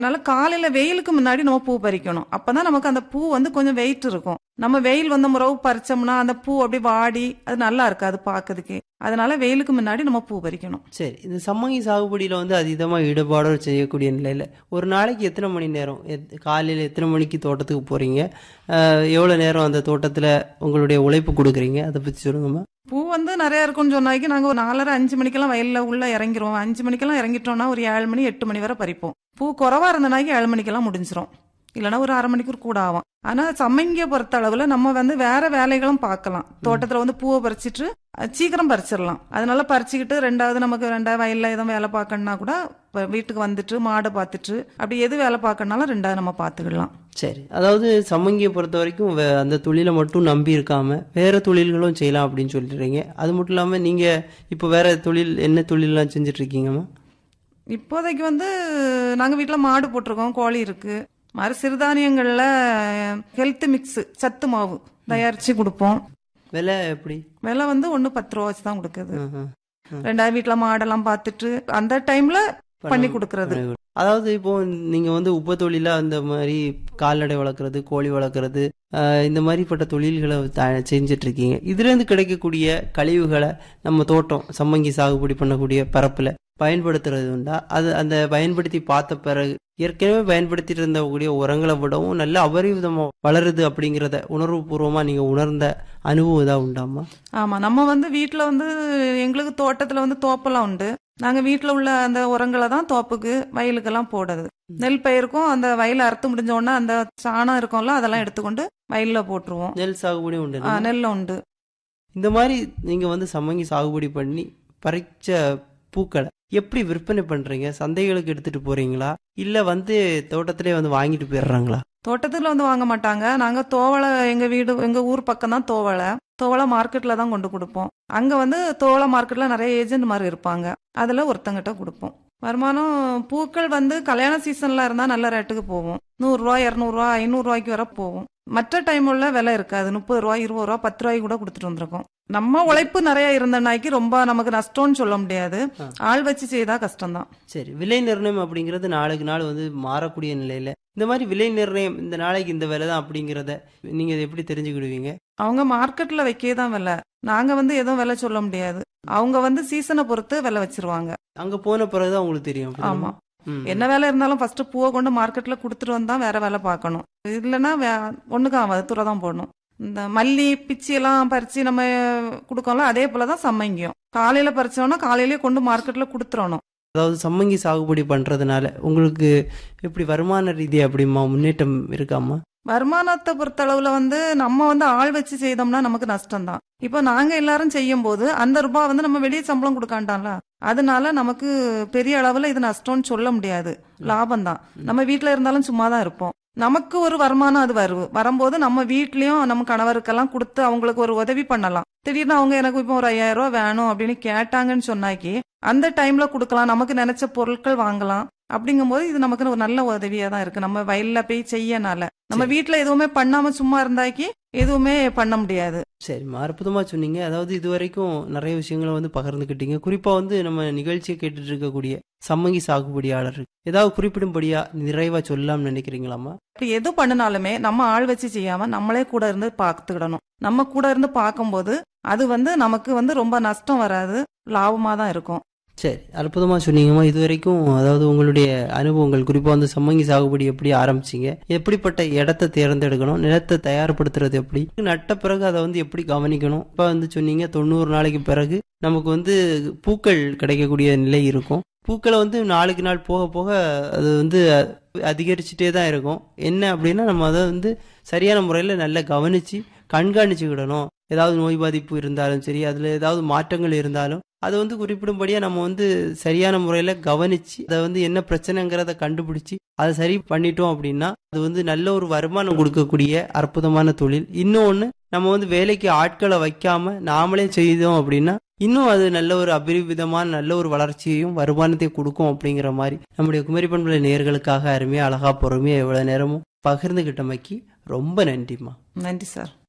அதனால காலையில வெயிலுக்கு முன்னாடி நம்ம பூ பறிக்கணும் அப்பதான் நமக்கு அந்த பூ வந்து கொஞ்சம் வெயிட் இருக்கும் நம்ம வெயில் வந்த முறவு பறிச்சோம்னா அந்த பூ அப்படியே வாடி அது நல்லா இருக்காது பார்க்கறதுக்கு அதனால வெயிலுக்கு முன்னாடி நம்ம பூ பறிக்கணும் சரி இந்த சம்மங்கி சாகுபடியில் வந்து அதீதமாக ஈடுபாடோடு செய்யக்கூடிய நிலையில் ஒரு நாளைக்கு எத்தனை மணி நேரம் எத் காலையில் எத்தனை மணிக்கு தோட்டத்துக்கு போகிறீங்க எவ்வளோ நேரம் அந்த தோட்டத்தில் உங்களுடைய உழைப்பு கொடுக்குறீங்க அதை பற்றி சொல்லுங்கம்மா பூ வந்து நிறைய இருக்கும்னு சொன்னாக்கி நாங்க ஒரு நாலரை அஞ்சு மணிக்கெல்லாம் வயல்ல உள்ள இறங்கிருவோம் அஞ்சு மணிக்கெல்லாம் இறங்கிட்டோம்னா ஒரு ஏழு மணி எட்டு மணி வரை பறிப்போம் பூ குறவா இருந்தனாக்கி ஏழு மணிக்கெல்லாம் முடிஞ்சிரும் இல்லைன்னா ஒரு அரை மணிக்கூர் கூட ஆகும் ஆனா சம்மங்கிய பொறுத்த அளவுல நம்ம வந்து வேற வேலைகளும் பார்க்கலாம் தோட்டத்துல வந்து பூவை பறிச்சிட்டு அஹ், சீக்கிரம் பறிச்சிடலாம் அதனால பறிச்சுக்கிட்டு ரெண்டாவது நமக்கு ரெண்டாவது வயல்ல எதுவும் வேலை பார்க்கணும்னா கூட இப்ப வீட்டுக்கு வந்துட்டு மாடு பார்த்துட்டு அப்படி எது வேலை பார்க்கணும்னாலும் ரெண்டாவது நம்ம பார்த்துக்கலாம் சரி அதாவது சம்மங்கியை பொறுத்த வரைக்கும் வே- அந்த தொழிலை மட்டும் நம்பி இருக்காம வேற தொழில்களும் செய்யலாம் அப்படின்னு சொல்லிடுறீங்க அது மட்டும் இல்லாமல் நீங்கள் இப்போ வேற தொழில் என்ன தொழிலெலாம் செஞ்சுட்டு இருக்கீங்கம்மா இப்போதைக்கு வந்து நாங்க வீட்ல மாடு போட்டிருக்கோம் கோழி இருக்கு மாதிரி சிறுதானியங்கள்ல ஹெல்த் மிக்ஸ் சத்து மாவு தயாரிச்சு கொடுப்போம் விலை எப்படி விலை வந்து ஒண்ணு பத்து ரூபா வச்சு தான் கொடுக்குது ஆஹா. ரெண்டாவது வீட்ல மாடெல்லாம் பார்த்துட்டு அந்த டைம்ல பண்ணி கொடுக்கறது அதாவது இப்போ நீங்க வந்து உப தொழிலா அந்த மாதிரி கால்நடை வளர்க்குறது கோழி வளர்க்குறது ஆஹ் இந்த மாதிரிப்பட்ட தொழில்களை த- செஞ்சுட்டு இருக்கீங்க இதுல இருந்து கிடைக்கக்கூடிய கழிவுகளை நம்ம தோட்டம் சம்மங்கி சாகுபடி பண்ணக்கூடிய பரப்புல பயன்படுத்துறது உண்டா அது அந்த பயன்படுத்தி பார்த்த பிறகு ஏற்கனவே பயன்படுத்திட்டு இருந்தக்கூடிய உரங்களை விடவும் நல்ல அபரிவிதமா வளருது அப்படிங்கிறத உணர்வுபூர்வமா நீங்க உணர்ந்த அனுபவம் ஏதாவது உண்டாமா ஆமா நம்ம வந்து வீட்ல வந்து எங்களுக்கு தோட்டத்துல வந்து தோப்பெல்லாம் உண்டு நாங்க வீட்ல உள்ள அந்த உரங்களை தான் தோப்புக்கு வயலுக்கெல்லாம் போடுறது நெல் பயிருக்கும் அந்த வயல் அறுத்து முடிஞ்ச உடனே அந்த சாணம் இருக்கும்ல அதெல்லாம் எடுத்துக்கொண்டு வயல்ல போட்டுருவோம் நெல் சாகுபடி உண்டு ஆ, நெல் உண்டு இந்த மாதிரி நீங்க வந்து சம்மங்கி சாகுபடி பண்ணி பறிச்ச பூக்களை எப்படி விற்பனை பண்றீங்க சந்தைகளுக்கு எடுத்துட்டு போறீங்களா இல்ல வந்து தோட்டத்திலே வந்து வாங்கிட்டு போயிடுறாங்களா தோட்டத்துல வந்து வாங்க மாட்டாங்க நாங்க தோவளை எங்க வீடு எங்க ஊர் பக்கம் தான் தோவளை தோவளை மார்க்கெட்ல தான் கொண்டு கொடுப்போம் அங்க வந்து தோவளை மார்க்கெட்ல நிறைய ஏஜென்ட் மாதிரி இருப்பாங்க அதுல ஒருத்தங்கிட்ட கொடுப்போம் வருமானம் பூக்கள் வந்து கல்யாண சீசன்ல இருந்தா நல்ல ரேட்டுக்கு போகும் நூறு ரூபா இருநூறு ரூபா ஐநூறு ரூபாய்க்கு வர போகும் மற்ற டைம் உள்ள விலை இருக்காது முப்பது ரூபா இருபது ரூபா பத்து ரூபாய்க்கு கூட கொடுத்துட்டு வந்திருக்கோம் நம்ம உழைப்பு நிறைய இருந்தனாக்கி ரொம்ப நமக்கு நஷ்டம்னு சொல்ல முடியாது ஆ. ஆள் வச்சு செய்தா கஷ்டம்தான் சரி விலை நிர்ணயம் அப்படிங்கிறது நாளுக்கு நாள் வந்து மாறக்கூடிய நிலையில இந்த மாதிரி விலை நிர்ணயம் இந்த நாளைக்கு இந்த விலை தான் அப்படிங்கிறத நீங்க இதை எப்படி தெரிஞ்சுக்கிடுவீங்க அவங்க மார்க்கெட்ல வைக்கே தான் விலை நாங்க வந்து எதுவும் விலை சொல்ல முடியாது அவங்க வந்து சீசனை பொறுத்து விலை வச்சிருவாங்க அங்க போன பிறகுதான் உங்களுக்கு தெரியும் அப்படிதானே? ஆமா ம். என்ன வேலை இருந்தாலும் ஃபர்ஸ்ட் பூவை கொண்டு மார்க்கெட்ல கொடுத்துட்டு வந்தா வேற வேலை பார்க்கணும் இல்லைன்னா வே- ஒண்ணுக்கு ஆகாது துறை தான் போடணும் இந்த மல்லி பிச்சி எல்லாம் பறிச்சு நம்ம கொடுக்கோம்ல அதே போலதான் சம்மங்கியும் காலையில பறிச்சோம்னா காலையிலேயே கொண்டு மார்க்கெட்ல கொடுத்துறணும் அதாவது சம்மங்கி சாகுபடி பண்றதுனால உங்களுக்கு எப்படி வருமான ரீதியா அப்படிமா முன்னேற்றம் இருக்காமா வருமானத்தை பொறுத்தளவுல வந்து நம்ம வந்து ஆள் வச்சு செய்தோம்னா நமக்கு நஷ்டம் தான் இப்போ நாங்க எல்லாரும் செய்யும் போது அந்த ரூபாய் வந்து நம்ம வெளியே சம்பளம் கொடுக்காண்டாம்ல அதனால நமக்கு பெரிய அளவுல இது நஷ்டம்னு சொல்ல முடியாது லாபம் தான் நம்ம வீட்ல இருந்தாலும் சும்மா தான் இருப்போம் நமக்கு ஒரு வருமானம் அது வரும் வரும்போது நம்ம வீட்லயும் நம்ம கணவருக்கெல்லாம் கொடுத்து அவங்களுக்கு ஒரு உதவி பண்ணலாம் திடீர்னு அவங்க எனக்கு இப்போ ஒரு ஐயாயிரம் ரூபாய் வேணும் அப்படின்னு கேட்டாங்கன்னு சொன்னாக்கி அந்த டைம்ல கொடுக்கலாம் நமக்கு நினைச்ச பொருட்கள் வாங்கலாம் அப்படிங்கும்போது இது நமக்கு ஒரு நல்ல உதவியா தான் இருக்கு நம்ம வயல்ல போய் செய்யனால நம்ம சரி. வீட்ல எதுவுமே பண்ணாம சும்மா இருந்தாக்கி எதுவுமே பண்ண முடியாது சரிம்மா அற்புதமா சொன்னீங்க அதாவது இது வரைக்கும் நிறைய விஷயங்களை வந்து பகிர்ந்துக்கிட்டீங்க குறிப்பா வந்து நம்ம நிகழ்ச்சியை கேட்டுட்டு இருக்கக்கூடிய சம்மங்கி சாகுபடியாளர் ஏதாவது குறிப்பிடும்படியா நிறைவா சொல்லலாம்னு நினைக்கிறீங்களாம்மா இப்படி எது பண்ணினாலுமே நம்ம ஆள் வச்சு செய்யாம நம்மளே கூட இருந்து பார்த்துக்கிடணும் நம்ம கூட இருந்து பார்க்கும்போது அது வந்து நமக்கு வந்து ரொம்ப நஷ்டம் வராது லாபமா தான் இருக்கும் சரி அற்புதமா சொன்னீங்கம்மா இது வரைக்கும் அதாவது உங்களுடைய அனுபவங்கள் குறிப்பா வந்து சம்மங்கி சாகுபடி எப்படி ஆரம்பிச்சீங்க எப்படிப்பட்ட இடத்த தேர்ந்தெடுக்கணும் நிலத்தை தயார்படுத்துறது எப்படி நட்ட பிறகு அதை வந்து எப்படி கவனிக்கணும் இப்ப வந்து சொன்னீங்க தொண்ணூறு நாளைக்கு பிறகு நமக்கு வந்து பூக்கள் கிடைக்கக்கூடிய நிலை இருக்கும் பூக்களை வந்து நாளுக்கு நாள் போக போக அது வந்து அதிகரிச்சுட்டே தான் இருக்கும் என்ன அப்படின்னா நம்ம அதை வந்து சரியான முறையில் நல்லா கவனிச்சு கண்காணிச்சுக்கிடணும் ஏதாவது நோய் பாதிப்பு இருந்தாலும் சரி அதில் ஏதாவது மாற்றங்கள் இருந்தாலும் அதை வந்து குறிப்பிடும்படியா நம்ம வந்து சரியான முறையில் கவனிச்சு அதை வந்து என்ன பிரச்சனைங்கிறத கண்டுபிடிச்சு அதை சரி பண்ணிட்டோம் அப்படின்னா அது வந்து நல்ல ஒரு வருமானம் கொடுக்கக்கூடிய அற்புதமான தொழில் இன்னொன்று நம்ம வந்து வேலைக்கு ஆட்களை வைக்காம நாமளே செய்தோம் அப்படின்னா இன்னும் அது நல்ல ஒரு அபரிவிதமான நல்ல ஒரு வளர்ச்சியையும் வருமானத்தையும் கொடுக்கும் அப்படிங்கிற மாதிரி நம்முடைய குமரி பண்புல நேர்களுக்காக அருமையா அழகா பொறுமையா எவ்வளவு நேரமும் பகிர்ந்துகிட்டமைக்கு ரொம்ப நன்றிம்மா நன்றி சார்